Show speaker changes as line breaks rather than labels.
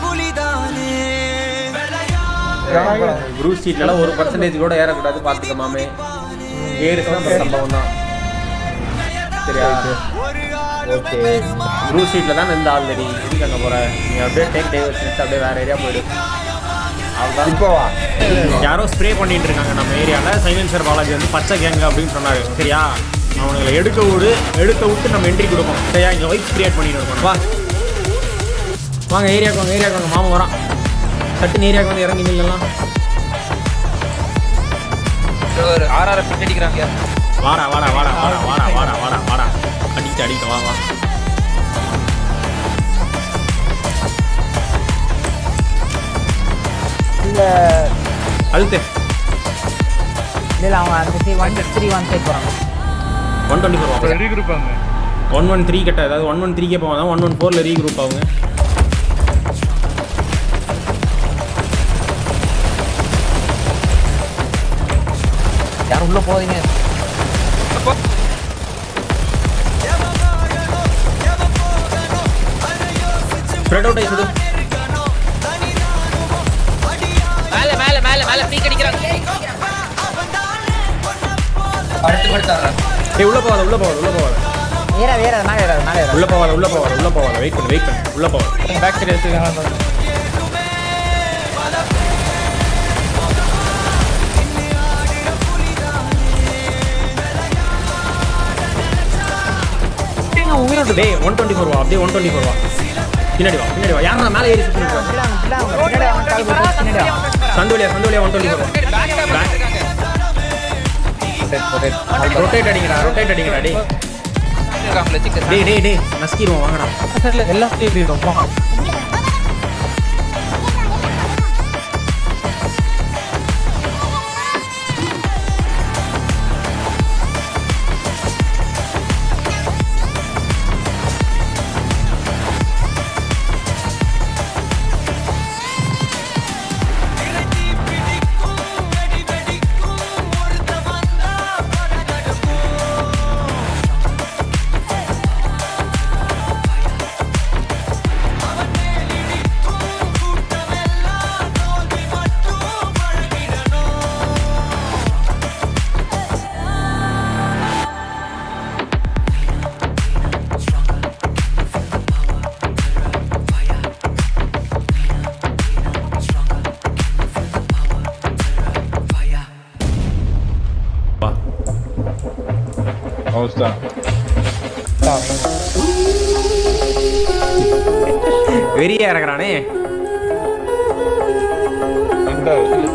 Group ஸ்ட்ரீட்லலாம் ஒரு percentage கூட ஏறக்கூடாது பார்த்துக்க மாமே ஏறுச்சுன்னா அப்புறம் சம்பவம் தான் சரியா
ஓகே
குரூப் ஸ்ட்ரீட்ல தான் இந்த ஆல்ரெடி இதுக்கு அங்கே போகிற நீ அப்படியே டேக் டைவர்ஸ் அப்படியே வேற ஏரியா போயிடு அவ்வளோதான்
இப்போ வா
யாரோ ஸ்ப்ரே பண்ணிட்டு இருக்காங்க நம்ம ஏரியாவில் சைலன்சர் பாலாஜி வந்து பச்சை கேங்க அப்படின்னு சொன்னாரு சரியா அவனுங்களை எடுக்க விடு எடுக்க விட்டு நம்ம என்ட்ரி கொடுப்போம் சரியா இங்கே வைப்ஸ் கிரியேட் பண்ணிட்டு இருக்கோம் வா வாங்க ஏரியாவுக்கு வாங்க ஏரியாவுக்கு வாங்க மாமா வரான் சட்டுன்னு ஏரியாவுக்கு வந்து இறங்கி நில்லாம்
ஒரு ஆறாறு பிட் அடிக்கிறாங்க
வாடா வாடா வாடா வாடா வாடா வாடா வாடா வாடா அடிக்க அடிக்க வா வா
இந்த
அழுத்து
இல்லை அவங்க அந்த three one three one side போகிறாங்க
ஒன் டுவெண்ட்டி ஃபோர்
ரீக்ரூப்பாங்க
ஒன் ஒன் த்ரீ கிட்ட அதாவது ஒன் ஒன் த்ரீக்கே போவாங்க ஒன் ஒன் ஃபோரில் ரீ குரூப் ஆகுங்க
யாரும் உள்ளே போவீங்க
ஸ்ப்ரெட் அவுட் ஆகி சுடு
மேல மேல மேல மேல பீக் அடிக்கிறாங்க அடுத்து படுத்தாங்க
ஏய் உள்ள போகாத உள்ள போகாத உள்ள போகாத
ஏறா ஏறா மேலே ஏறாது மேலே ஏறாது
உள்ள போகாத உள்ள போகாத உள்ள போகாத வெயிட் பண்ணு வெயிட் பண்ணு உள்ள போகாத
பேக் சைடு எடுத்துக்காங்க
டேய் ஒன் டுவெண்ட்டி ஃபோர் வா அப்படியே ஒன் டுவெண்ட்டி ஃபோர் வா பின்னாடி வா பின்னாடி வா யாரா மேலே ஏறி சுற்றி
பின்னாடி வாங்க, பின்னாடி வாங்க, பின்னாடி வாங்க, கால் போட்டு பின்னாடி வாங்க.
Chandoliya Chandoliya one twenty four rotate அடிங்கடா ரொட்டேட் அடிங்கடா டேய்
இருக்காங்களே சிக்கன்
டேய் டேய் டேய் நஸ்கிடுவோம் வாங்கடா
எல்லாம் இப்படி இருக்கும்
வா
அவஸ்தான்
வெறியா இறக்குறானே
ரெண்டாவது